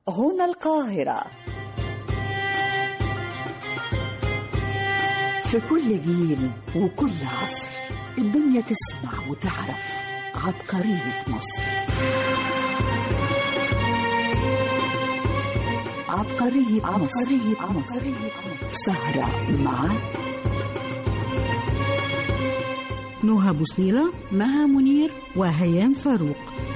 هنا القاهرة في كل جيل وكل عصر الدنيا تسمع وتعرف عبقرية مصر عبقرية عبقرية مصر سهرة مع نهى بوصيلة مها منير وهيام فاروق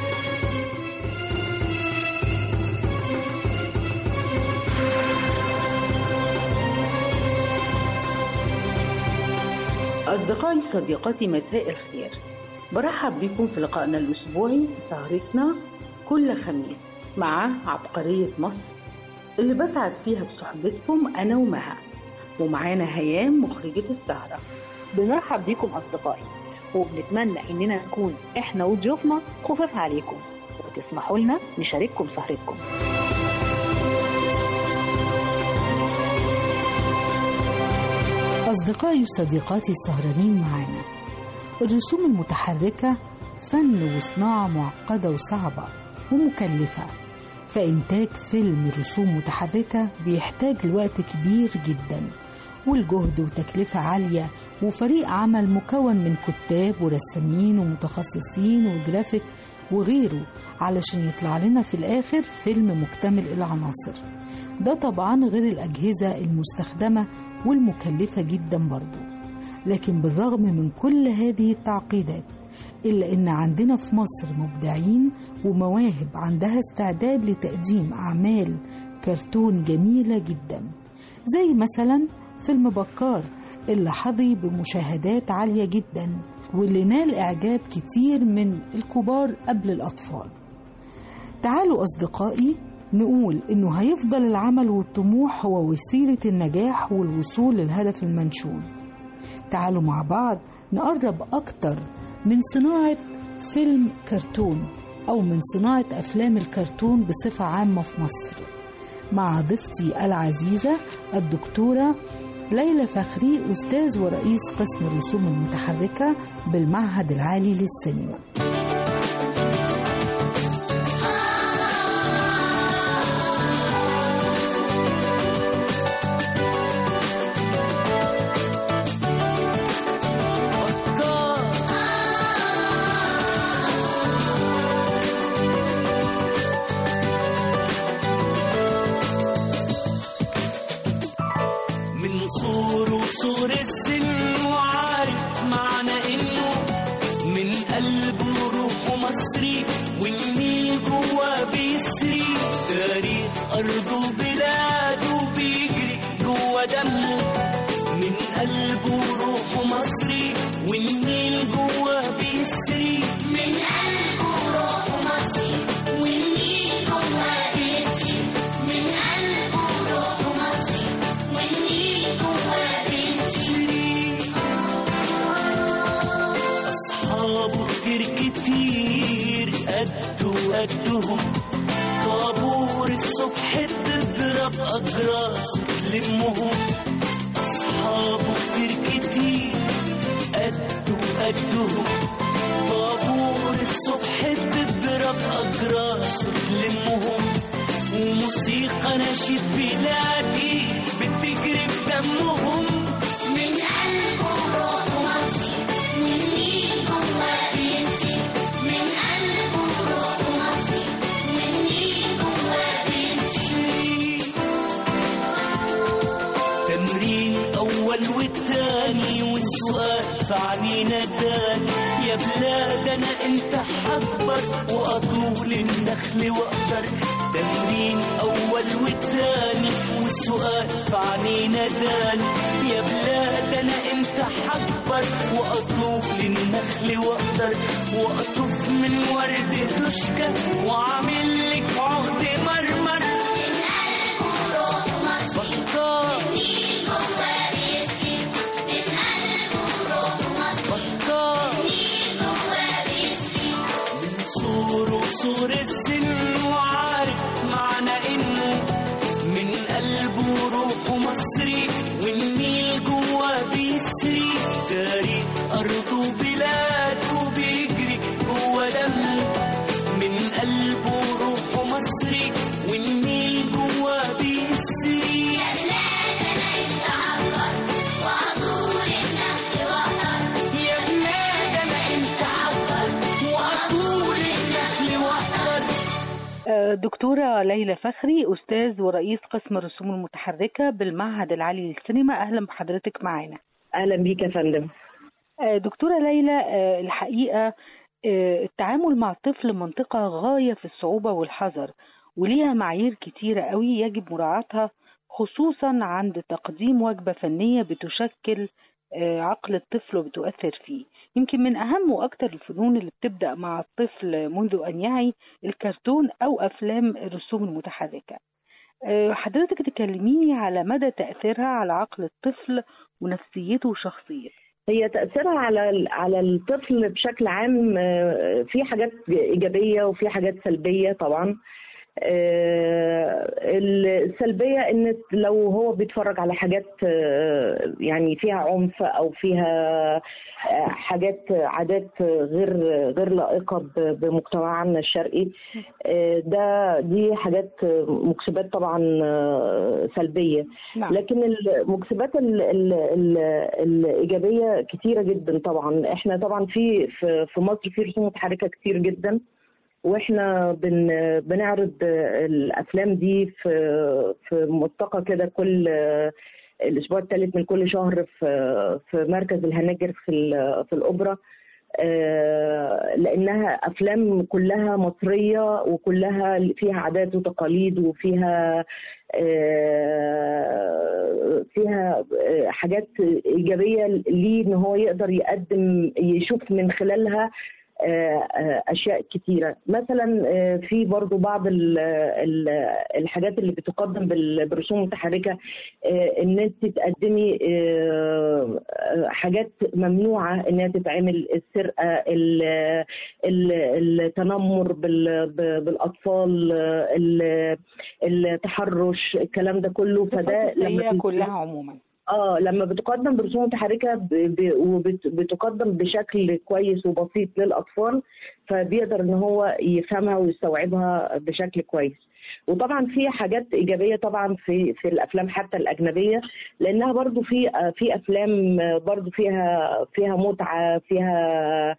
أصدقائي صديقاتي مساء الخير برحب بكم في لقائنا الأسبوعي سهرتنا كل خميس مع عبقرية مصر اللي بسعد فيها بصحبتكم أنا ومها ومعانا هيام مخرجة السهرة بنرحب بيكم أصدقائي وبنتمنى إننا نكون إحنا وضيوفنا خفاف عليكم وتسمحوا لنا نشارككم سهرتكم أصدقائي وصديقاتي السهرانين معانا الرسوم المتحركة فن وصناعة معقدة وصعبة ومكلفة فإنتاج فيلم رسوم متحركة بيحتاج لوقت كبير جدا والجهد وتكلفة عالية وفريق عمل مكون من كتاب ورسامين ومتخصصين وجرافيك وغيره علشان يطلع لنا في الآخر فيلم مكتمل العناصر ده طبعا غير الأجهزة المستخدمة والمكلفة جدا برضو لكن بالرغم من كل هذه التعقيدات إلا إن عندنا في مصر مبدعين ومواهب عندها استعداد لتقديم أعمال كرتون جميلة جدا زي مثلا فيلم بكار اللي حظي بمشاهدات عالية جدا واللي نال إعجاب كتير من الكبار قبل الأطفال تعالوا أصدقائي نقول إنه هيفضل العمل والطموح هو وسيلة النجاح والوصول للهدف المنشود تعالوا مع بعض نقرب أكتر من صناعة فيلم كرتون أو من صناعة أفلام الكرتون بصفة عامة في مصر مع ضيفتي العزيزة الدكتورة ليلى فخري أستاذ ورئيس قسم الرسوم المتحركة بالمعهد العالي للسينما من صور وصور السن وعارف معنى انه من قلبه وروحه مصري والنيل جوا بيسري تاريخ ارضه وبلاده بيجري جوا دمه من قلبه وروحه مصري والنيل جوا بيسري من قلبه وروحه مصري والنيل جوا بيسري من قلبه وروحه مصري والنيل جوا بيسري أصحابه كتير كتير قد وقدهم طابور الصبح تضرب أجراس تلمهم أصحابه كتير كتير قد وقدهم طابور الصبح تضرب أجراس تلمهم وموسيقى نشيد بلادي بتجري في دمهم من قلبه روح مصر من نيل جوا بيسري من قلبه روح مصر من نيل جوا بيسري تمرين أول والتاني والسؤال في عنينا تاني يا بلاد أنا أنت حكبر وأطول النخل وأقدر تمرين أول والتاني والسؤال في عنينا تاني يا بلاد أنا أنت حكبر وأطلب للنخل وأقدر وأطف من ورد دشكة وأعمل لك عقد مرمر بطال بطال من صور وصور السن وعارف معنى انه من قلبه وروحه مصري والنيل جوا بيسري تاريخ ارضه وبلاده بيجري جوا دمه من قلبه وروحه مصري دكتورة ليلى فخري أستاذ ورئيس قسم الرسوم المتحركة بالمعهد العالي للسينما أهلا بحضرتك معانا اهلا بيك يا فندم آه، دكتورة ليلى آه، الحقيقة آه، التعامل مع الطفل منطقة غاية في الصعوبة والحذر وليها معايير كتيرة قوي يجب مراعاتها خصوصا عند تقديم وجبة فنية بتشكل آه، عقل الطفل وبتؤثر فيه يمكن من أهم وأكثر الفنون اللي بتبدأ مع الطفل منذ أن يعي الكرتون أو أفلام الرسوم المتحركة آه، حضرتك تكلميني على مدى تأثيرها على عقل الطفل ونفسيته وشخصيته هي تاثيرها على على الطفل بشكل عام آه، في حاجات ايجابيه وفي حاجات سلبيه طبعا آه، السلبيه ان لو هو بيتفرج على حاجات آه، يعني فيها عنف او فيها آه، حاجات عادات غير غير لائقه ب- بمجتمعنا الشرقي آه، ده دي حاجات مكسبات طبعا آه، سلبيه نعم لكن المكسبات ال ال ال الايجابيه كتيره جدا طبعا احنا طبعا في في في مصر في رسوم متحركه كتير جدا واحنا بن بنعرض الافلام دي في في ملتقى كده كل الاسبوع الثالث من كل شهر في في مركز الهناجر في ال- في الاوبرا آه، لانها افلام كلها مصريه وكلها فيها عادات وتقاليد وفيها آه، فيها آه، حاجات ايجابيه ليه ان هو يقدر يقدم يشوف من خلالها آه، آه، اشياء كتيره مثلا آه، في برضو بعض ال- ال- الحاجات اللي بتقدم بال- بالرسوم المتحركه آه، ان انت تقدمي آه، آه، حاجات ممنوعه انها تتعمل السرقه ال- ال- التنمر بال- ب- بالاطفال آه، ال- التحرش الكلام ده كله فده السيئة لما كلها عموما اه لما بتقدم برسوم متحركه ب- ب- وبت- بتقدم بشكل كويس وبسيط للاطفال فبيقدر ان هو يفهمها ويستوعبها بشكل كويس وطبعا في حاجات ايجابيه طبعا في في الافلام حتى الاجنبيه لانها برضو في في افلام برضو فيها فيها متعه فيها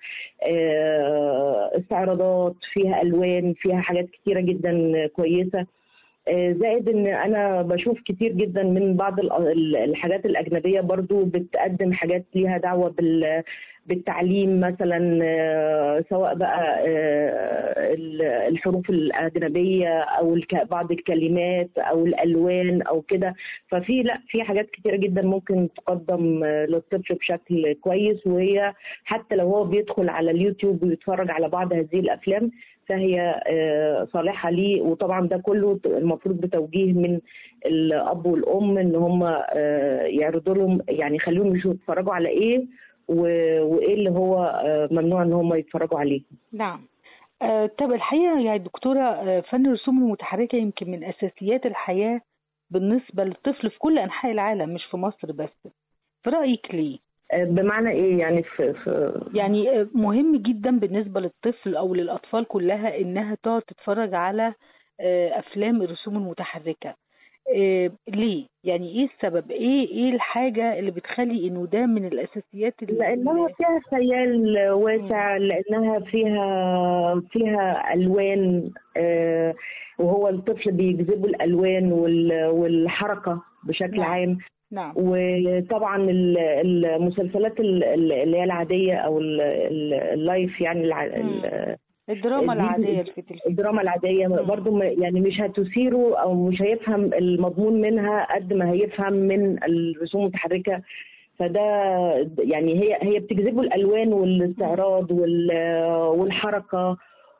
آه، استعراضات فيها الوان فيها حاجات كتيره جدا كويسه آه، زائد ان انا بشوف كتير جدا من بعض ال- ال- الحاجات الاجنبيه برضو بتقدم حاجات ليها دعوه بال بالتعليم مثلا آه، سواء بقى آه، ال- الحروف الاجنبيه او الك- بعض الكلمات او الالوان او كده ففي لا في حاجات كتيره جدا ممكن تقدم آه، للطفل بشكل كويس وهي حتى لو هو بيدخل على اليوتيوب ويتفرج على بعض هذه الافلام فهي آه، صالحه ليه وطبعا ده كله المفروض بتوجيه من الاب والام ان هم آه، يعرضوا لهم يعني يخليهم يشوفوا يتفرجوا على ايه و- وايه اللي هو آه، ممنوع ان هم يتفرجوا عليه نعم آه، طب الحقيقة يا دكتورة آه، فن الرسوم المتحركة يمكن من أساسيات الحياة بالنسبة للطفل في كل أنحاء العالم مش في مصر بس في رأيك ليه؟ آه، بمعنى ايه يعني في, في يعني آه، مهم جدا بالنسبة للطفل أو للأطفال كلها إنها تقعد تتفرج على آه، أفلام الرسوم المتحركة آه، ليه؟ يعني إيه السبب؟ إيه إيه الحاجة اللي بتخلي إنه ده من الأساسيات اللي لانها فيها خيال واسع لانها فيها فيها الوان آه، وهو الطفل بيجذبه الالوان وال- والحركه بشكل نعم. عام نعم وطبعا ال- المسلسلات ال- ال- اللي هي العاديه او ال- ال- اللايف يعني الع- ال- الدراما دي- العادية اللي في التلفزيون الدراما العاديه برضو ما- يعني مش هتثيره او مش هيفهم المضمون منها قد ما هيفهم من الرسوم المتحركه فده يعني هي هي بتجذبه الالوان والاستعراض وال- والحركه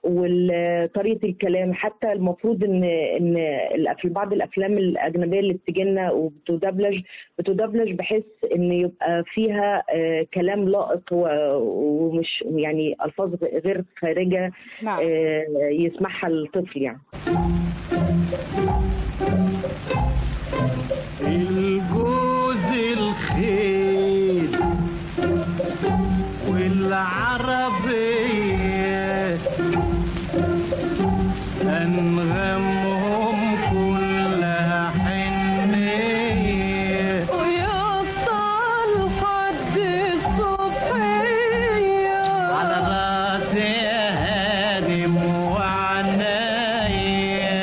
وطريقه الكلام حتى المفروض ان ان الأف- بعض الافلام الاجنبيه اللي بتجي لنا وبتدبلج بتدبلج بحيث ان يبقى فيها آه، كلام لائق و- ومش يعني الفاظ غير خارجه نعم آه، يسمعها الطفل يعني الجوز الخيل والعربية أنغامهم كلها حنية ويفضل لحد الصبحية على راسي هانم وعناية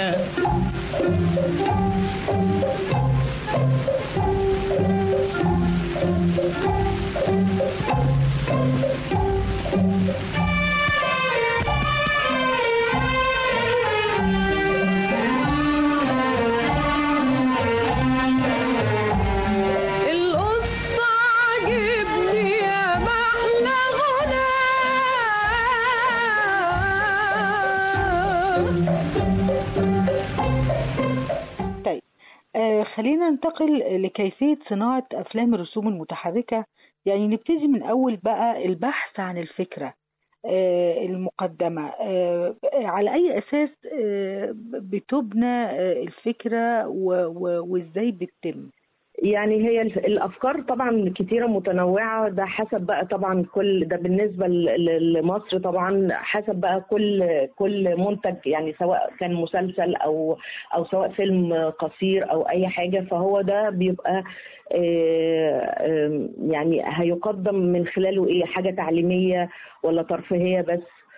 خلينا ننتقل لكيفية صناعة أفلام الرسوم المتحركة يعني نبتدي من أول بقى البحث عن الفكرة آه، المقدمة آه، على أي أساس آه، بتبنى آه، الفكرة و- و- وإزاي بتتم يعني هي الف- الافكار طبعا كتيره متنوعه ده حسب بقى طبعا كل ده بالنسبه ل- ل- لمصر طبعا حسب بقى كل كل منتج يعني سواء كان مسلسل او او سواء فيلم قصير او اي حاجه فهو ده بيبقى آه، آم، يعني هيقدم من خلاله ايه حاجه تعليميه ولا ترفيهيه بس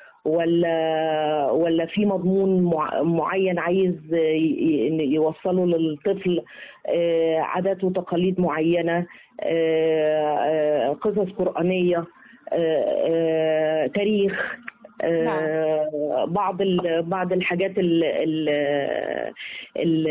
ولا ولا في مضمون مع- معين عايز ي- ي- يوصله للطفل آه، عادات وتقاليد معينة آه، آه، قصص قرآنية آه، آه، تاريخ آه، بعض ال- بعض الحاجات ال ال ال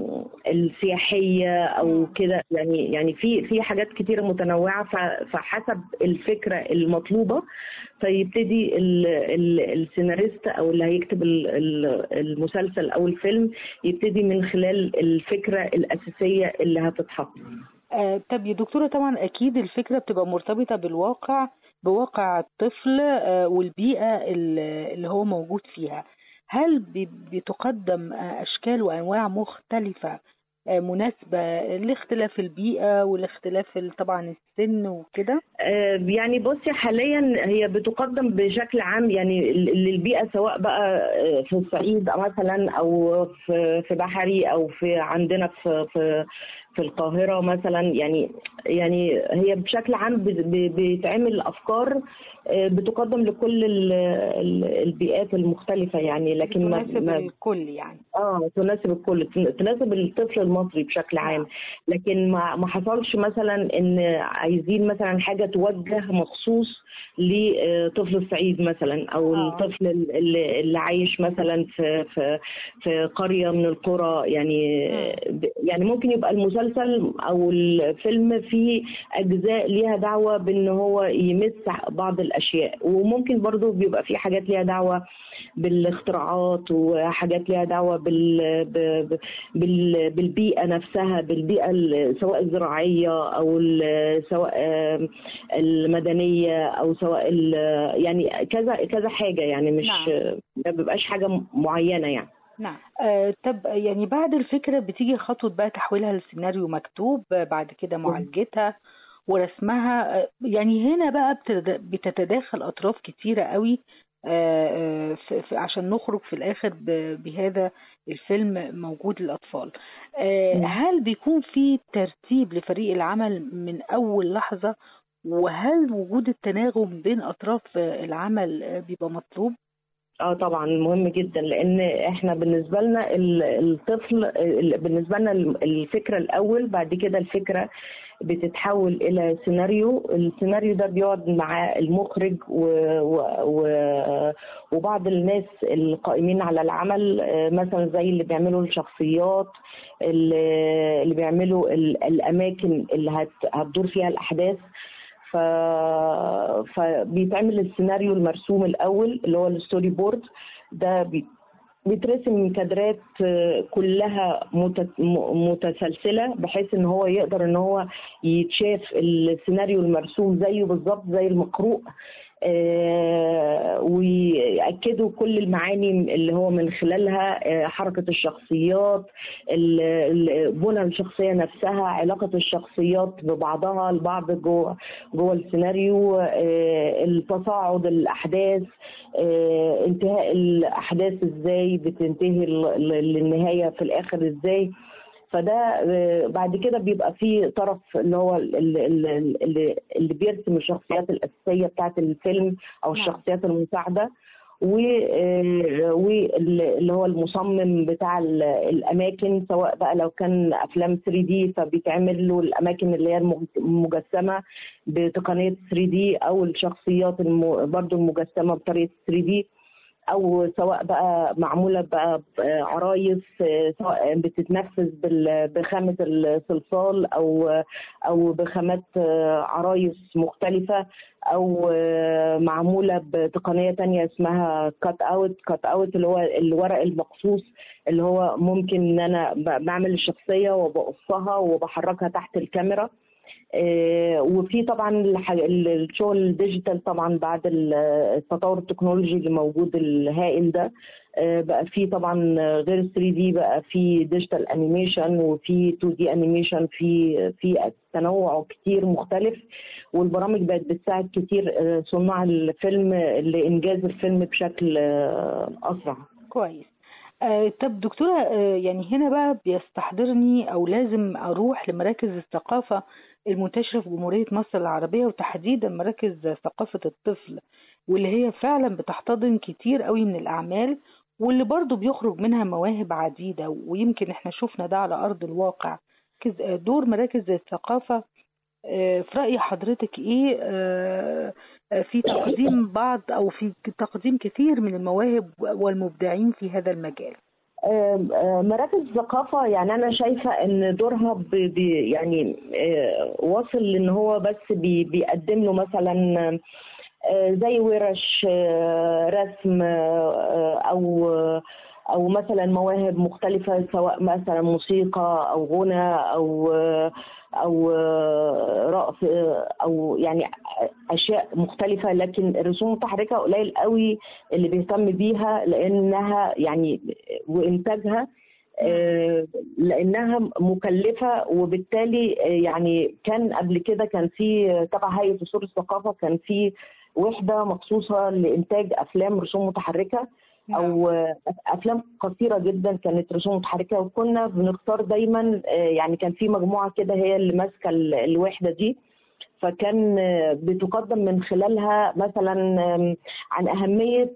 السياحيه او كده يعني يعني في في حاجات كتيره متنوعه ف- فحسب الفكره المطلوبه فيبتدي ال- ال- السيناريست او اللي هيكتب ال- ال- المسلسل او الفيلم يبتدي من خلال الفكره الاساسيه اللي هتتحط آه، طب يا دكتورة طبعا أكيد الفكرة بتبقى مرتبطة بالواقع بواقع الطفل آه، والبيئة ال- اللي هو موجود فيها هل بي- بتقدم آه، أشكال وأنواع مختلفة آه، مناسبة لاختلاف البيئة ولاختلاف ال- طبعا السن وكده آه، يعني بصي حاليا هي بتقدم بشكل عام يعني ل- للبيئه سواء بقى آه، في الصعيد مثلا او في في بحري او في عندنا في في في القاهره مثلا يعني يعني هي بشكل عام ب- ب- بيتعمل افكار آه، بتقدم لكل ال- ال- البيئات المختلفه يعني لكن ما تناسب ما- الكل يعني اه تناسب الكل تن- تناسب الطفل المصري بشكل عام لكن ما ما حصلش مثلا ان عايزين مثلا حاجه توجه مخصوص لطفل الصعيد مثلا او آه. الطفل اللي, اللي عايش مثلا في في في قريه من القرى يعني ب- يعني ممكن يبقى المسلسل او الفيلم فيه اجزاء ليها دعوه بان هو يمس بعض الاشياء وممكن برضو بيبقى فيه حاجات ليها دعوه بالاختراعات وحاجات ليها دعوه بال... ب- ب- بال... بالبيئه نفسها بالبيئه ال- سواء الزراعيه او ال- سواء آم، المدنيه او سواء ال... يعني كذا كذا حاجه يعني مش نعم. ما بيبقاش حاجه معينه يعني نعم آه طب يعني بعد الفكرة بتيجي خطوة بقى تحويلها لسيناريو مكتوب آه، بعد كده معالجتها ورسمها آه، يعني هنا بقى بتد- بتتداخل أطراف كتيرة قوي آه، آه، ف- ف- عشان نخرج في الآخر ب- بهذا الفيلم موجود للأطفال آه، هل بيكون في ترتيب لفريق العمل من أول لحظة وهل وجود التناغم بين أطراف آه، العمل آه، بيبقى مطلوب؟ اه طبعا مهم جدا لان احنا بالنسبه لنا ال- الطفل ال- بالنسبه لنا الفكره الاول بعد كده الفكره بتتحول الى سيناريو السيناريو ده بيقعد مع المخرج و... و... و... وبعض الناس القائمين على العمل آه، مثلا زي اللي بيعملوا الشخصيات اللي اللي بيعملوا ال... الاماكن اللي هت... هتدور فيها الاحداث ف... فبيتعمل السيناريو المرسوم الاول اللي هو الستوري بورد ده بي... بيترسم كادرات آه، كلها مت- م- متسلسله بحيث ان هو يقدر ان هو يتشاف السيناريو المرسوم زيه بالظبط زي المقروء آه، ويأكدوا كل المعاني اللي هو من خلالها آه، حركة الشخصيات ال- ال- بنى الشخصية نفسها علاقة الشخصيات ببعضها البعض جوه جوه السيناريو آه، التصاعد الأحداث آه، انتهاء الأحداث ازاي بتنتهي ل- ل- للنهاية في الآخر ازاي فده آه، بعد كده بيبقى في طرف اللي هو ال- ال- ال- اللي, اللي بيرسم الشخصيات الأساسية بتاعت الفيلم أو نعم. الشخصيات المساعدة واللي هو المصمم بتاع ال- الاماكن سواء بقى لو كان افلام 3 دي فبيتعمل له الاماكن اللي هي المج- المجسمه بتقنيه 3 دي او الشخصيات الم- برضو المجسمه بطريقه 3 دي او سواء بقى معموله بقى عرايس سواء بتتنفذ بال- بخامه الصلصال او او بخامات عرايس مختلفه او معموله بتقنيه تانية اسمها كات اوت كات اوت اللي هو الورق المقصوص اللي هو ممكن ان انا ب- بعمل الشخصيه وبقصها وبحركها تحت الكاميرا آه، وفي طبعا الح- الشغل الديجيتال طبعا بعد ال- التطور التكنولوجي اللي موجود الهائل ده آه، بقى في طبعا غير 3 دي بقى في ديجيتال انيميشن وفي 2 دي انيميشن في في تنوع كتير مختلف والبرامج بقت بتساعد كتير آه، صناع الفيلم لانجاز الفيلم بشكل آه، اسرع كويس آه طب دكتورة آه يعني هنا بقى بيستحضرني أو لازم أروح لمراكز الثقافة المنتشرة في جمهورية مصر العربية وتحديدا مراكز ثقافة الطفل واللي هي فعلا بتحتضن كتير قوي من الأعمال واللي برضو بيخرج منها مواهب عديدة ويمكن احنا شفنا ده على أرض الواقع كز- آه، دور مراكز الثقافة آه، في رأي حضرتك ايه آه، آه، في تقديم بعض او في تقديم كثير من المواهب والمبدعين في هذا المجال آم، آم، مراكز الثقافة يعني أنا شايفة إن دورها ب ب يعني آه، واصل لإن هو بس بي بيقدم له مثلا آه، زي ورش آه، رسم آه، أو أو مثلا مواهب مختلفة سواء مثلا موسيقى أو غنى أو أو رقص أو يعني أشياء مختلفة لكن الرسوم المتحركة قليل قوي اللي بيهتم بيها لأنها يعني وإنتاجها آه، لانها مكلفه وبالتالي آه، يعني كان قبل كده كان في تبع هيئه اصول الثقافه كان في وحده مخصوصه لانتاج افلام رسوم متحركه او آه، افلام قصيره جدا كانت رسوم متحركه وكنا بنختار دايما آه، يعني كان في مجموعه كده هي اللي ماسكه ال- الوحده دي فكان آه، بتقدم من خلالها مثلا آم، عن اهميه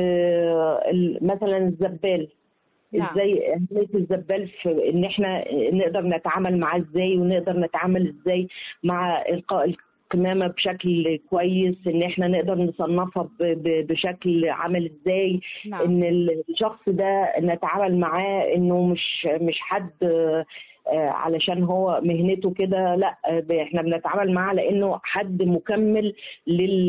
آه، ال- مثلا الزبال نعم. ازاي اهميه الزبال في ان احنا نقدر نتعامل معاه ازاي ونقدر نتعامل ازاي مع القاء القمامه بشكل كويس ان احنا نقدر نصنفها ب- ب- بشكل عامل ازاي نعم. ان الشخص ده نتعامل معاه انه مش مش حد آه، آه، علشان هو مهنته كده لا آه، احنا بنتعامل معاه لانه حد مكمل لل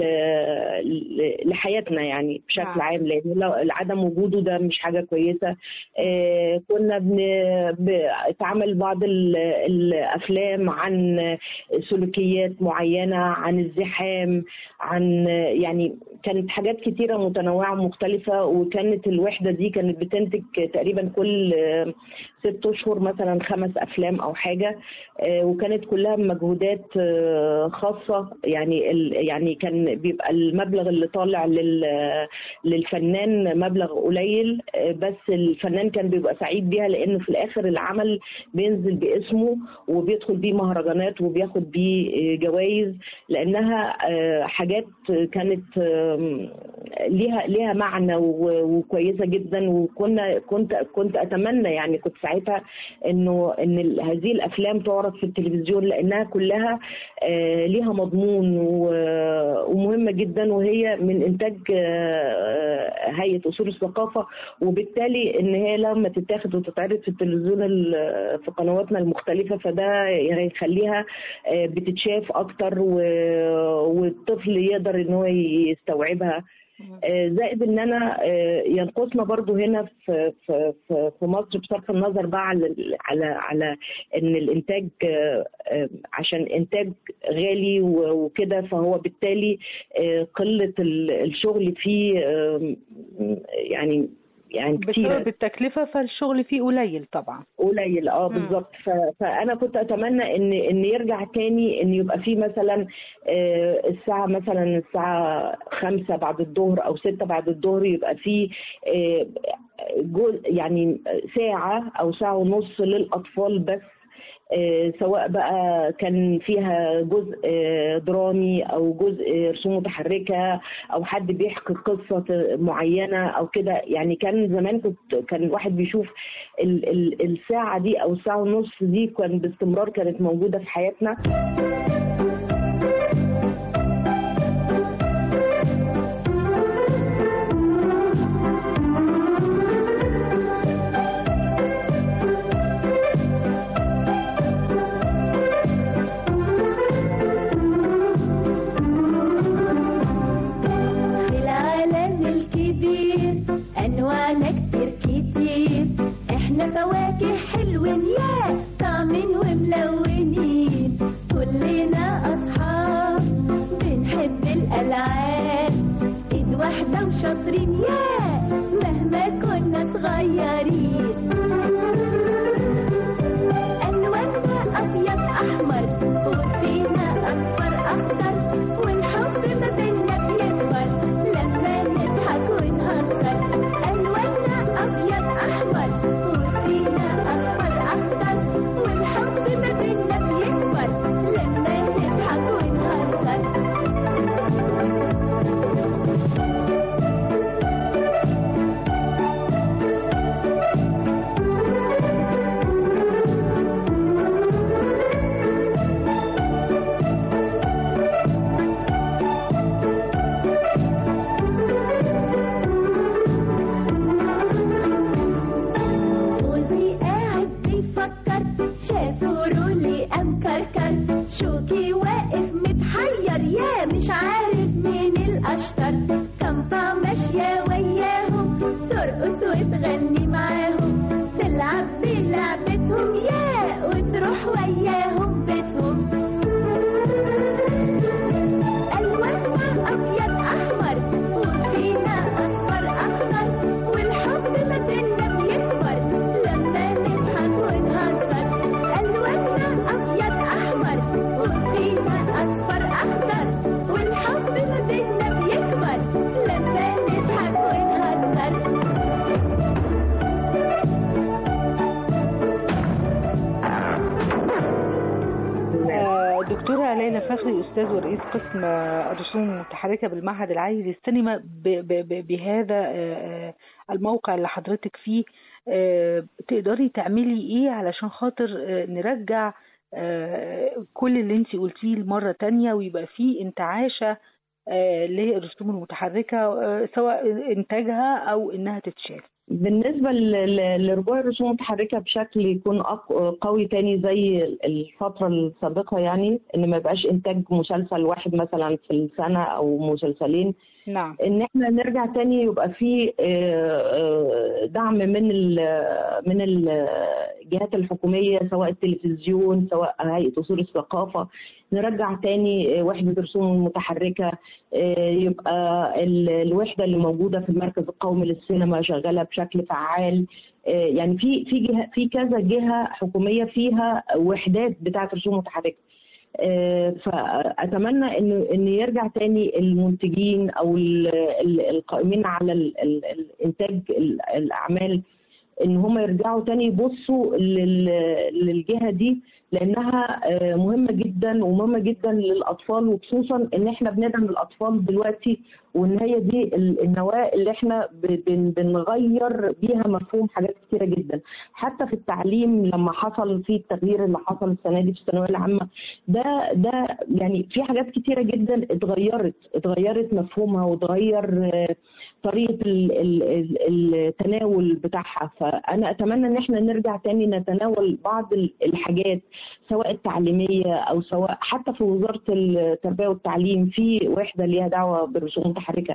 ل- لحياتنا يعني بشكل نعم. عام لان لو عدم وجوده ده مش حاجه كويسه آه، كنا بن- بنتعامل بعض ال- الافلام عن سلوكيات معينه عن الزحام عن يعني كانت حاجات كتيره متنوعه ومختلفه وكانت الوحده دي كانت بتنتج تقريبا كل آه، ست اشهر مثلا خمس افلام او حاجه آه، وكانت كلها مجهودات آه، خاصه يعني ال- يعني كان بيبقى المبلغ اللي طالع لل- للفنان مبلغ قليل آه، بس الفنان كان بيبقى سعيد بيها لانه في الاخر العمل بينزل باسمه وبيدخل بيه مهرجانات وبياخد بيه جوائز لانها آه، حاجات كانت آم، ليها ليها معنى و- وكويسه جدا وكنا كنت كنت اتمنى يعني كنت ساعتها انه ان ال- هذه الافلام تعرض في التلفزيون لانها كلها آه، ليها مضمون و- ومهمه جدا وهي من انتاج آه، هيئه اصول الثقافه وبالتالي ان هي لما تتاخد وتتعرض في التلفزيون ال- في قنواتنا المختلفه فده هيخليها آه، بتتشاف اكتر و- والطفل يقدر ان هو يستوعبها آه، زائد ان انا آه، ينقصنا برضو هنا في في في في مصر بصرف النظر بقى على على على ان الانتاج آه، آه، عشان انتاج غالي و- وكده فهو بالتالي آه، قله ال- الشغل فيه آه، يعني يعني كتيره بسبب التكلفة فالشغل فيه قليل طبعا قليل اه مم. بالظبط ف- فانا كنت اتمنى ان ان يرجع تاني ان يبقى في مثلا آه، الساعه مثلا الساعه خمسة بعد الظهر او ستة بعد الظهر يبقى في آه، جزء يعني ساعه او ساعه ونص للاطفال بس آه، سواء بقى كان فيها جزء آه، درامي او جزء رسوم متحركه او حد بيحكي قصه معينه او كده يعني كان زمان كنت كان الواحد بيشوف ال ال الساعه دي او الساعه ونص دي كان باستمرار كانت موجوده في حياتنا شافوا رولي قام كركر شوكي واقف متحير يا مش عارف مين الأشطر كمبا ماشية وياهم ترقص وتغني معاهم تلعب بلعبتهم يا وتروح وياهم بيتهم ألواننا أبيض أحمر وفينا أصفر أخضر والحب ما بينا بيكبر لما نضحك ونهزر ألواننا أبيض أحمر وفينا أصفر أخضر والحب ما بينا بيكبر لما نضحك ونهزر آه، دكتورة ليلى فخري أستاذ ورئيس قسم آه، الرسوم المتحركة بالمعهد العالي للسينما ب- ب- ب- بهذا آه، آه، الموقع اللي حضرتك فيه آه، تقدري تعملي إيه علشان خاطر آه، نرجع آه، كل اللي انتي قلتيه لمرة تانية ويبقى فيه انتعاشة آه، للرسوم المتحركة آه، سواء إنتاجها أو إنها تتشاف بالنسبة ل- ل- لرجوع الرسوم المتحركة بشكل يكون أق- قوي تاني زي الفترة السابقة يعني إن ما يبقاش إنتاج مسلسل واحد مثلا في السنة أو مسلسلين نعم إن إحنا نرجع تاني يبقى في آه، آه، دعم من ال- من الجهات الحكومية سواء التلفزيون سواء هيئة أصول الثقافة نرجع تاني آه، وحدة الرسوم المتحركة آه، يبقى ال- الوحدة اللي موجودة في المركز القومي للسينما شغالة بشكل فعال آه، يعني في في جهة في كذا جهة حكومية فيها وحدات بتاعة رسوم متحركة آه، فأتمنى إنه إن يرجع تاني المنتجين أو ال- ال- القائمين على ال- ال- الإنتاج ال- الأعمال ان هم يرجعوا تاني يبصوا لل- للجهه دي لانها آه، مهمه جدا ومهمه جدا للاطفال وخصوصا ان احنا بندعم الاطفال دلوقتي وان هي دي ال- النواه اللي احنا ب- بن- بنغير بيها مفهوم حاجات كتيره جدا حتى في التعليم لما حصل في التغيير اللي حصل السنه دي في الثانويه العامه ده ده يعني في حاجات كتيره جدا اتغيرت اتغيرت مفهومها وتغير آه، طريقه ال- ال- ال- التناول بتاعها فانا اتمنى ان احنا نرجع تاني نتناول بعض ال- الحاجات سواء التعليميه او سواء حتى في وزاره التربيه والتعليم في وحده ليها دعوه بالرسوم المتحركه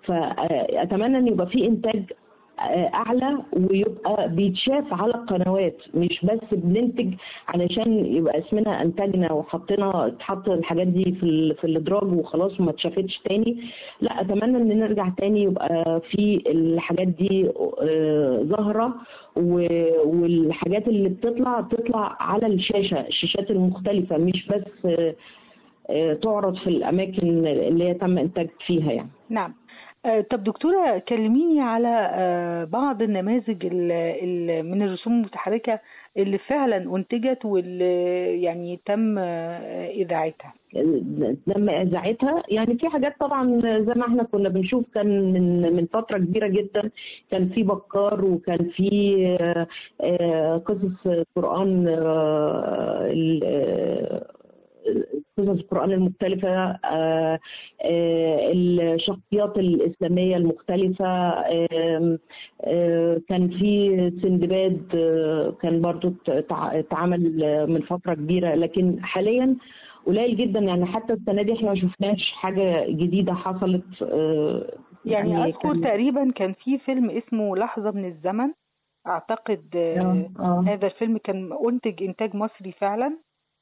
فاتمنى ان يبقى في انتاج اعلى ويبقى بيتشاف على القنوات مش بس بننتج علشان يبقى اسمنا انتجنا وحطينا اتحط الحاجات دي في ال- في الادراج وخلاص وما اتشافتش تاني لا اتمنى ان نرجع تاني يبقى في الحاجات دي آه، ظاهره و- والحاجات اللي بتطلع تطلع على الشاشه الشاشات المختلفه مش بس آه، آه، تعرض في الاماكن اللي هي تم انتاج فيها يعني نعم آه، طب دكتورة كلميني على آه، بعض النماذج ال- ال- من الرسوم المتحركة اللي فعلا أنتجت واللي يعني تم آه، إذاعتها لما اذاعتها يعني في حاجات طبعا زي ما احنا كنا بنشوف كان من من فتره كبيره جدا كان في بكار وكان في آه، آه، قصص قران آه، ال- آه، قصص القرآن المختلفة آه، آه، الشخصيات الإسلامية المختلفة آم، آه، كان في سندباد آه، كان برضو تع- اتعمل آه، من فترة كبيرة لكن حاليا قليل جدا يعني حتى السنة دي احنا ما شفناش حاجة جديدة حصلت آه، يعني أذكر كان- تقريبا كان في فيلم اسمه لحظة من الزمن أعتقد آه، آه، آه. هذا الفيلم كان أنتج إنتاج مصري فعلا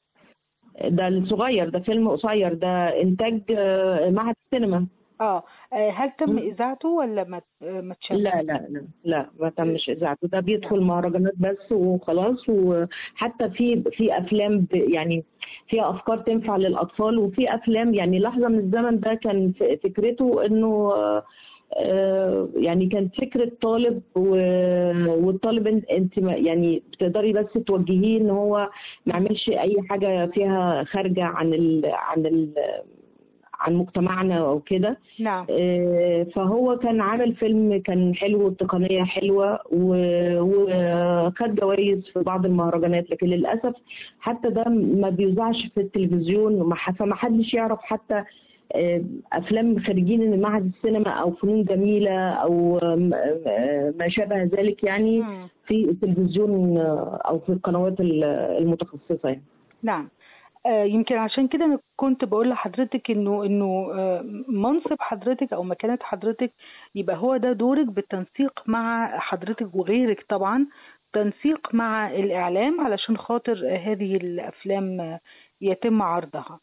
ده الصغير ده فيلم قصير ده إنتاج آه، معهد السينما اه آه، هل تم مم. إذاعته ولا ما آه، ما اتشافش؟ لا لا لا لا ما تمش اذاعته ده بيدخل مهرجانات بس وخلاص وحتى في في افلام ب- يعني فيها افكار تنفع للاطفال وفي افلام يعني لحظه من الزمن ده كان ف- فكرته انه آه، آه، يعني كانت فكره طالب و- والطالب انت انت ما- يعني بتقدري بس توجهيه ان هو ما يعملش اي حاجه فيها خارجه عن ال عن ال عن مجتمعنا او كده نعم آه، فهو كان عامل فيلم كان حلو والتقنية حلوة و- وخد جوائز في بعض المهرجانات لكن للأسف حتى ده ما بيذاعش في التلفزيون وما ح- فما حدش يعرف حتى آه، افلام خريجين من معهد السينما او فنون جميله او آم، آم، ما شابه ذلك يعني مم. في التلفزيون آه، او في القنوات ال- المتخصصه يعني نعم آه، يمكن عشان كده انا كنت بقول لحضرتك انه انه آه، منصب حضرتك او مكانة حضرتك يبقى هو ده دورك بالتنسيق مع حضرتك وغيرك طبعا تنسيق مع الاعلام علشان خاطر آه، هذه الافلام آه، يتم عرضها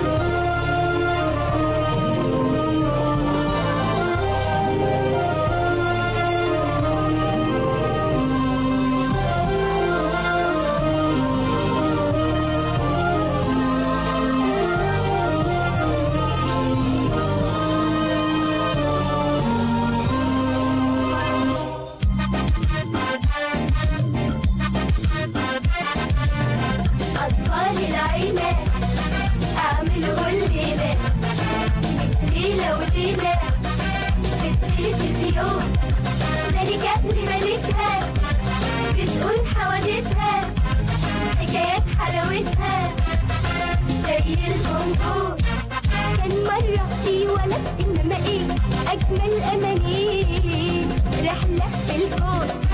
أطفال العيلة أعملوا كل ليلة ليلة وليلة في التلفزيون ملكات لملكها بتقول حوادثها حكايات حلاوتها زي البونبون كان مرة في ولد إنما إيه أجمل أماني رحلة في الكون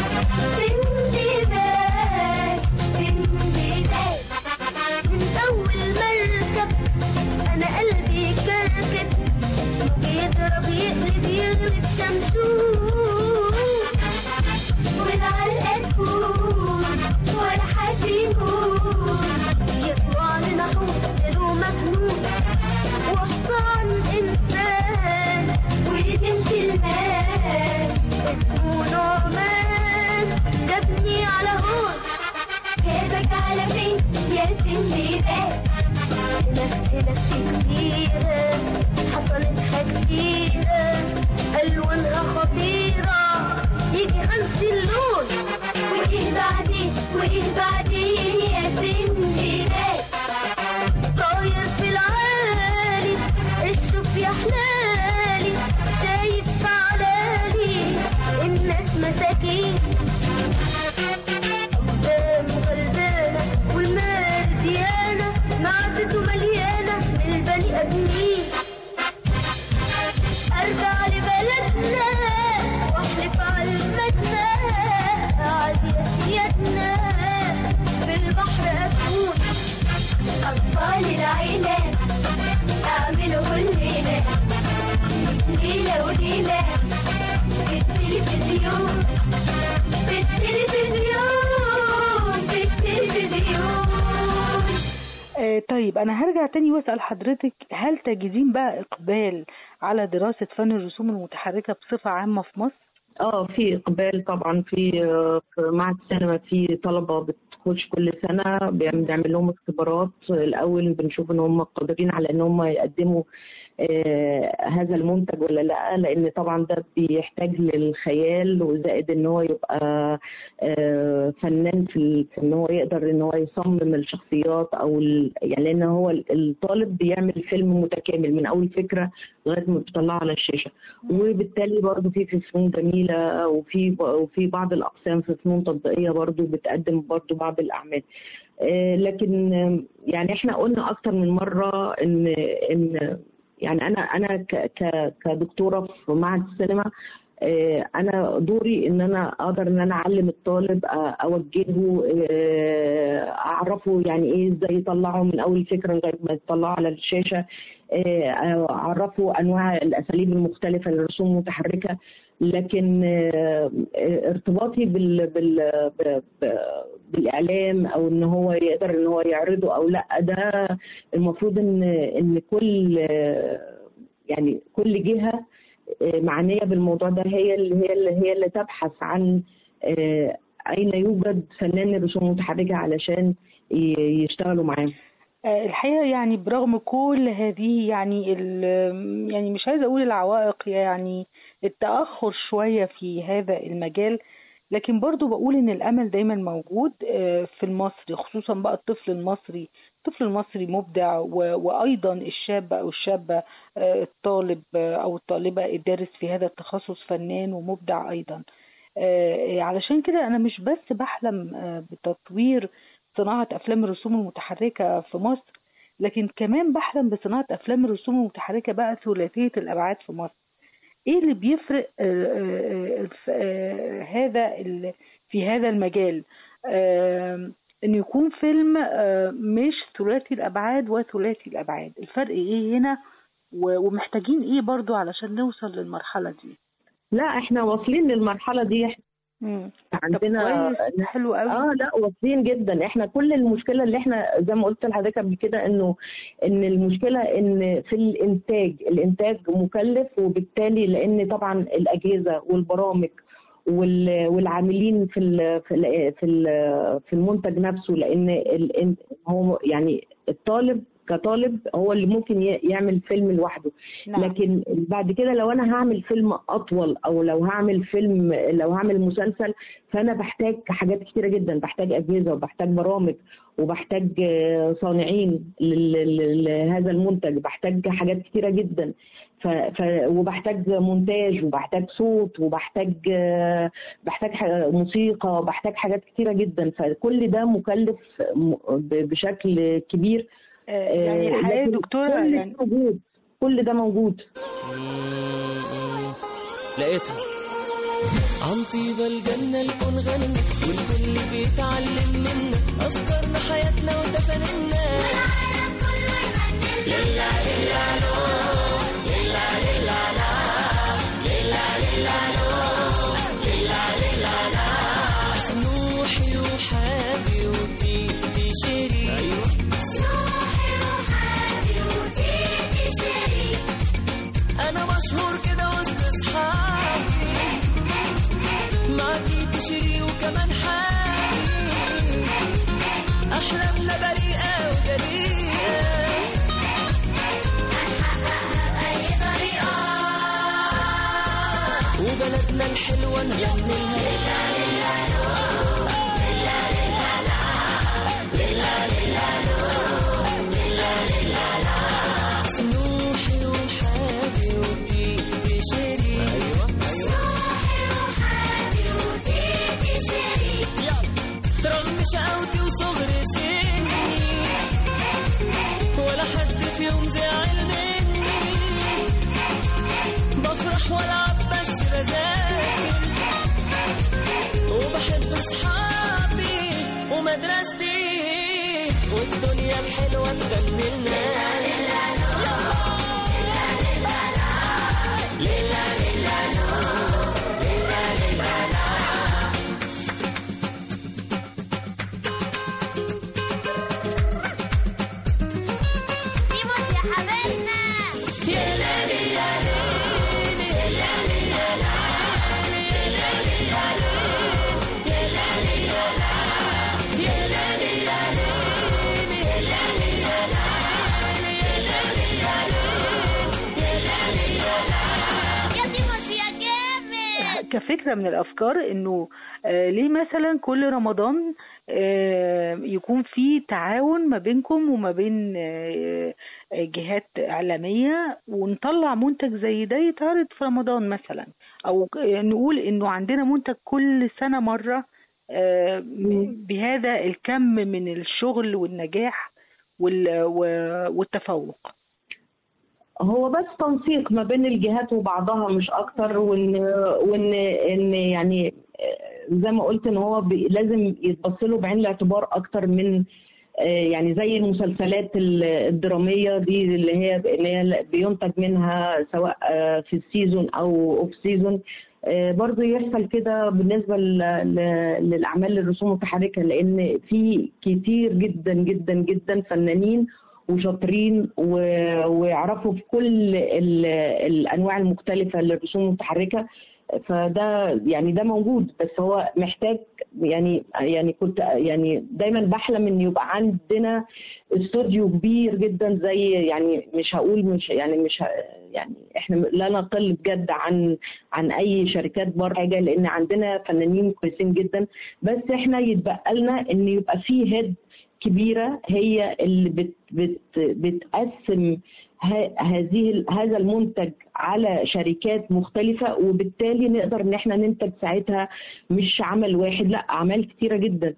سندباد سندباد من أول مركب أنا قلبي كركب يضرب يقلب يغلب شمشون والعلقة تفوت ولا حد يموت يطلع لنا حوض مجنون وحصان إنسان وبنت المال اسمه نعمان جابني على هون جابك على فين يا سندباد أسئلة كتيرة حصلت كتيرة ألوانها خطيرة يجي خمس اللون وإيه بعدين وإيه بعدين يا سندباد طاير في العالي الشوف يا حلالي شايف تعالالي الناس مساكين قدام غلبانة والمال ديانة معدته مليانة من البني آدمين أرجع لبلدنا وأحلف على المدنة أعدي أسيادنا في البحر أكون أطفال العيلة أعملوا كل ليلة ليلة وليلة في التلفزيون في التلفزيون في التلفزيون آه، طيب انا هرجع تاني واسال حضرتك هل تجدين بقى اقبال على دراسه فن الرسوم المتحركه بصفه عامه في مصر اه في اقبال طبعا في آه، في معهد السينما في طلبه بتخش كل سنه بيعمل بنعمل لهم اختبارات الاول بنشوف ان هم قادرين على ان هم يقدموا آه، هذا المنتج ولا لا لان طبعا ده بيحتاج للخيال وزائد ان هو يبقى آه، فنان في ال- في ان هو يقدر ان هو يصمم الشخصيات او ال- يعني لان هو الطالب بيعمل فيلم متكامل من اول فكره لغايه ما بيطلعه على الشاشه وبالتالي برضه في في فنون جميله وفي وفي بعض الاقسام في فنون تطبيقيه برضه بتقدم برضه بعض الاعمال آه، لكن آه، يعني احنا قلنا اكتر من مره ان ان يعني انا انا ك- ك- كدكتوره في معهد السينما آه، انا دوري ان انا اقدر ان انا اعلم الطالب آه، اوجهه آه، اعرفه يعني ايه ازاي يطلعه من اول فكره لغايه ما يطلعه على الشاشه آه، اعرفه انواع الاساليب المختلفه للرسوم المتحركه لكن آه، آه، ارتباطي بال بال ب- ب- بالاعلام او ان هو يقدر ان هو يعرضه او لا ده المفروض ان ان كل آه، يعني كل جهه آه، معنيه بالموضوع ده هي اللي هي اللي هي اللي تبحث عن آه، اين يوجد فنان الرسوم المتحركه علشان ي- يشتغلوا معاه آه، الحقيقة يعني برغم كل هذه يعني ال- يعني مش عايزة أقول العوائق يعني التأخر شوية في هذا المجال لكن برضو بقول إن الأمل دايما موجود آه، في المصري خصوصا بقى الطفل المصري الطفل المصري مبدع و- وأيضا الشاب أو الشابة آه، الطالب آه، أو الطالبة الدارس في هذا التخصص فنان ومبدع أيضا آه، علشان كده أنا مش بس بحلم آه، بتطوير صناعة أفلام الرسوم المتحركة في مصر لكن كمان بحلم بصناعه افلام الرسوم المتحركه بقى ثلاثيه الابعاد في مصر ايه اللي بيفرق آه، آه، آه، آه، هذا ال- في هذا المجال آه، ان يكون فيلم آه، مش ثلاثي الابعاد وثلاثي الابعاد الفرق ايه هنا و- ومحتاجين ايه برضو علشان نوصل للمرحله دي لا احنا واصلين للمرحله دي احنا مم. عندنا كويس حلو قوي اه لا واصلين جدا احنا كل المشكله اللي احنا زي ما قلت لحضرتك قبل كده انه ان المشكله ان في الانتاج الانتاج مكلف وبالتالي لان طبعا الاجهزه والبرامج وال- والعاملين في ال في ال في, ال في المنتج نفسه لان ال- هو يعني الطالب كطالب هو اللي ممكن ي- يعمل فيلم لوحده نعم. لكن بعد كده لو انا هعمل فيلم اطول او لو هعمل فيلم لو هعمل مسلسل فانا بحتاج حاجات كتيره جدا بحتاج اجهزه وبحتاج برامج وبحتاج آه، صانعين لل- لل- لهذا المنتج بحتاج حاجات كتيره جدا ف... ف... وبحتاج مونتاج وبحتاج صوت وبحتاج آه، بحتاج ح- موسيقى بحتاج حاجات كتيره جدا فكل ده مكلف م- ب- بشكل كبير آه، يعني آه، الحقيقه لكن دكتوره كل يعني ده موجود كل ده موجود لقيتها عن طيبة الجنة الكون غنى والكل بيتعلم منا أفكارنا حياتنا وتفانينا لله لله لو لله لله لا لله لله لو لله لله لا سنوحي وحابي وتيتي شيري أيوة سنوحي وحابي وتيتي شيري أنا مشهور كده وسط أصحابي معاكي تشري وكمان حالي أحلامنا بريئة وجريئة بأي طريقة وبلدنا الحلوة نغني سنوحي وحابي وتيتي شيري ايوه ايوه رغم شقاوتي وصغر سني ولا حد فيهم زعل مني بفرح والعب بس بذاكر وبحب اصحابي ومدرستي والدنيا الحلوه تغني لنا سيبوس يا حبيبنا يا سيبوس يا جامد كفكره من الافكار انه آه، ليه مثلا كل رمضان آه، يكون في تعاون ما بينكم وما بين آه، آه، جهات اعلاميه ونطلع منتج زي ده يتعرض في رمضان مثلا او ك- نقول انه عندنا منتج كل سنه مره آه، بهذا الكم من الشغل والنجاح وال- و- والتفوق هو بس تنسيق ما بين الجهات وبعضها مش اكتر وان وان ان يعني زي ما قلت ان هو بي- لازم يتبص له بعين الاعتبار اكتر من آه، يعني زي المسلسلات ال- الدراميه دي اللي هي اللي هي بينتج منها سواء آه، في السيزون او اوف سيزون آه، برضه يحصل كده بالنسبه ل- ل- للاعمال الرسوم المتحركه لان في كتير جدا جدا جدا فنانين وشاطرين و- ويعرفوا في كل ال- الانواع المختلفه للرسوم المتحركه فده يعني ده موجود بس هو محتاج يعني يعني كنت يعني دايما بحلم ان يبقى عندنا استوديو كبير جدا زي يعني مش هقول مش يعني مش ه- يعني احنا لا نقل بجد عن عن اي شركات بره حاجه لان عندنا فنانين كويسين جدا بس احنا يتبقى لنا ان يبقى في هيد كبيره هي اللي بت بت بتقسم ه- هذه هذا المنتج على شركات مختلفه وبالتالي نقدر ان احنا ننتج ساعتها مش عمل واحد لا اعمال كتيره جدا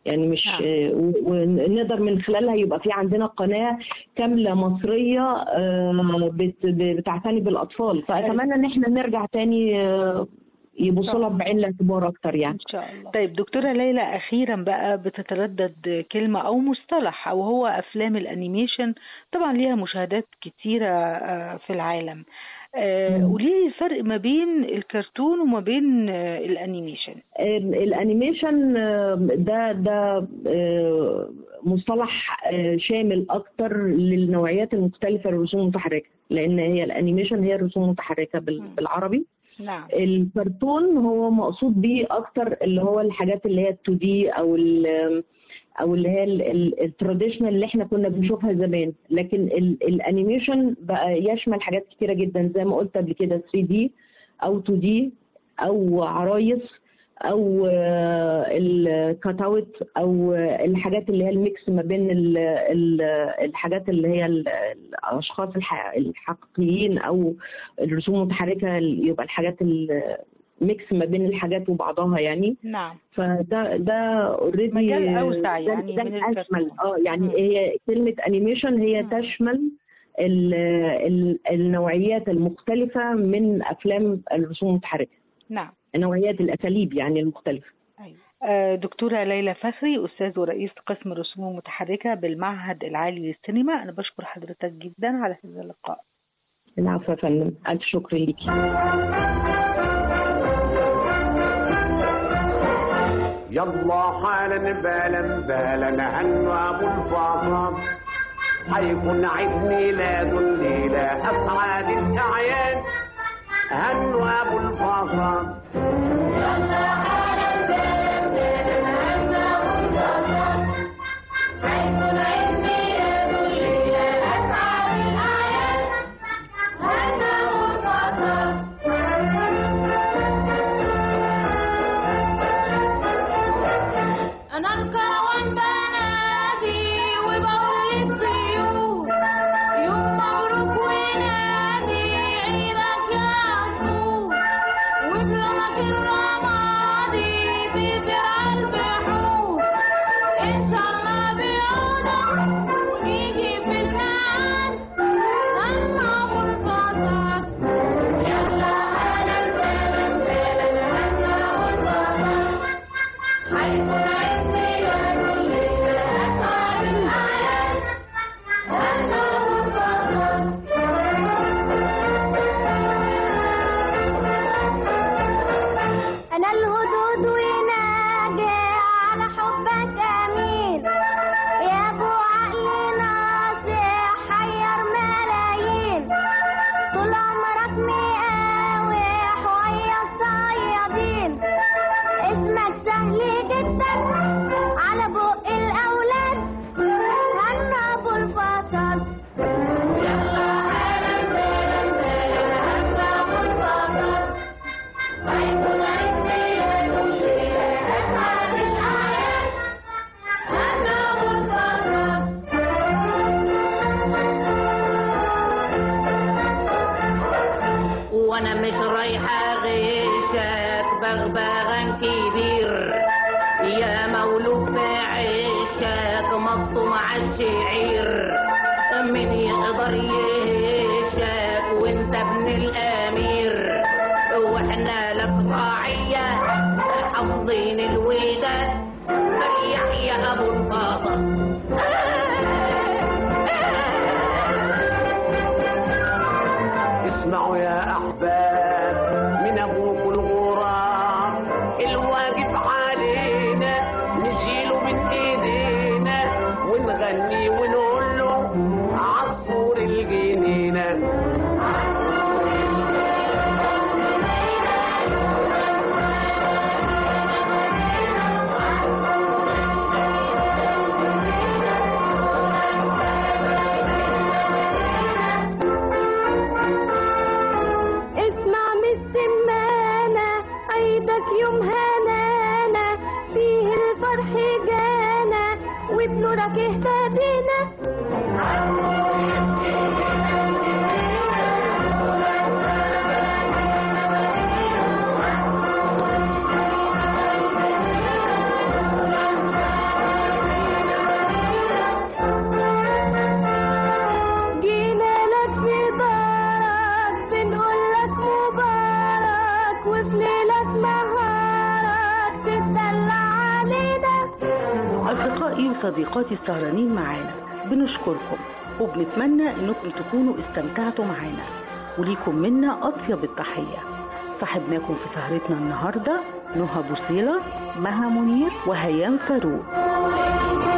يعني مش نعم. آه، و- ونقدر من خلالها يبقى في عندنا قناه كامله مصريه آه، بت- بتعتني بالاطفال فاتمنى ان احنا نرجع تاني آه، يبصوا لها بعين الاعتبار اكتر يعني ان شاء الله طيب دكتورة ليلى أخيرا بقى بتتردد كلمة أو مصطلح أو هو أفلام الأنيميشن طبعا ليها مشاهدات كتيرة آه، في العالم آه، قولي لي الفرق ما بين الكرتون وما بين آه، الأنيميشن ال- الانيميشن آه، ده ده آه، مصطلح آه، شامل اكتر للنوعيات المختلفه للرسوم المتحركه لان هي الانيميشن هي الرسوم المتحركه بال- مم. بالعربي نعم الكرتون هو مقصود بيه اكتر اللي هو الحاجات اللي هي 2 دي او ال او اللي هي التراديشنال اللي احنا كنا بنشوفها زمان لكن ال- الانيميشن بقى يشمل حاجات كتيره جدا زي ما قلت قبل كده 3 دي او 2 دي او عرايس او الكات اوت او الحاجات اللي هي الميكس ما بين ال- ال- الحاجات اللي هي ال- الاشخاص الح- الحقيقيين او الرسوم المتحركه يبقى الحاجات الميكس ما بين الحاجات وبعضها يعني نعم فده ده اوريدي مجال أوسع يعني ده, من ده الكرتون. اشمل اه يعني مم. هي كلمه انيميشن هي مم. تشمل ال ال النوعيات المختلفه من افلام الرسوم المتحركه نعم نوعيات الاساليب يعني المختلفه أيوة. آه، دكتورة ليلى فخري أستاذ ورئيس قسم الرسوم المتحركة بالمعهد العالي للسينما أنا بشكر حضرتك جدا على هذا اللقاء العفو يا فندم الف شكر ليكي يلا حالا بالا بالا هنو ابو الفاصل حيكون عيد ميلاد الليله اسعد الاعياد هنو ابو الفاصل انا الكروان بنادي وبقول للطيور يوم مبروك ونادي عيدك يا عصفور وبلونك الرمادي تزرع البحور ان شاء الله بعودك ونيجي في الميعاد هنعب الفصل يلا هلا وسهلا وسهلا هنعب الفصل حيكون عيد ميلاد الليلة أسعد الأعياد هنعب أنا الهدود وناجي على حبك أمين يا أبو عقل ناصح حير ملايين طول عمرك مقاوح ويا الصيادين اسمك سهل جدا على بق الأولاد هنا أبو الفصل يلا هلا وسهلا وسهلا هنا أبو الفصل هيكون عيد ميلاد الليلة أسعد الأعياد هنا أبو الفصل وانا مش رايحه غيشك بغبغان كبير يا مولود في عيشك مطو مع الشعير من يقدر يهشك وانت ابن الامير واحنا لك راعيه حافظين الوداد فليحيى ابو الفاضل اسمعوا يا احباب من ابوكم الغراب الواجب علينا نشيله من ايدينا ونغني ونقول له عصفور الجنينه اسمع من السمانة عيدك يوم هنانا فيه الفرح جانا وبنورك اهتدينا صديقاتي السهرانين معانا بنشكركم وبنتمنى انكم تكونوا استمتعتوا معانا وليكم منا اطيب التحيه صاحبناكم في سهرتنا النهارده نهى بوصيله مها منير وهيام فاروق